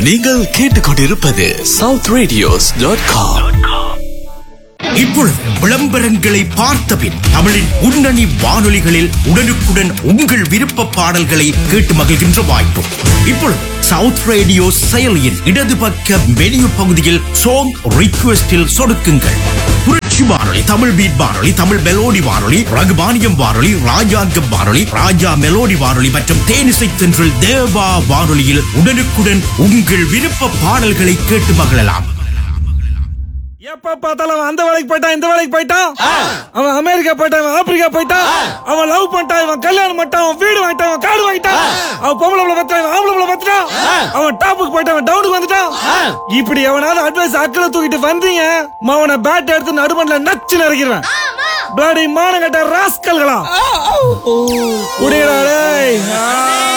நீங்கள் கேட்டுக்கொண்டிருப்பது south radios dot com இப்பொழுது விளம்பரங்களை பார்த்தபின் தமிழின் முன்னணி வானொலிகளில் உடனுக்குடன் உங்கள் விருப்ப பாடல்களை கேட்டு மகிழ்கின்ற வாய்ப்பு இப்பொழுது சவுத் ரேடியோ செயலியின் இடது பக்க மெனு பகுதியில் சாங் ரிக்வெஸ்டில் சொடுக்குங்கள் புரட்சி வானொலி தமிழ் பீட் வானொலி தமிழ் மெலோடி வானொலி ரகுபானியம் வானொலி ராஜாங்கம் வானொலி ராஜா மெலோடி வானொலி மற்றும் தேனிசை தென்றல் தேவா வானொலியில் உடனுக்குடன் உங்கள் விருப்ப பாடல்களை கேட்டு மகிழலாம் எப்ப பார்த்தாலும் அவன் அந்த வேலைக்கு போயிட்டான் இந்த வேலைக்கு போயிட்டான் அவன் அமெரிக்கா போயிட்டான் இவன் ஆப்பிரிக்கா போயிட்டான் அவன் லவ் பண்ணிட்டான் இவன் கல்யாணம் பண்ணிட்டான் அவன் வீடு வாங்கிட்டான் அவன் காடு வாங்கிட்டான் அவன் பொம்பளை பிள்ளை பத்தான் இவன் ஆம்பளை பிள்ளை பத்துட்டான் அவன் டாப்புக்கு போயிட்டான் அவன் டவுனுக்கு வந்துட்டான் இப்படி எவனாவது அட்வைஸ் அக்கறை தூக்கிட்டு வந்தீங்க அவனை பேட் எடுத்து நடுமண்ல நச்சு நறுக்கிறேன் பிளாடி மானங்கட்ட ராஸ்கல்களா குடிடா டேய் ஆ.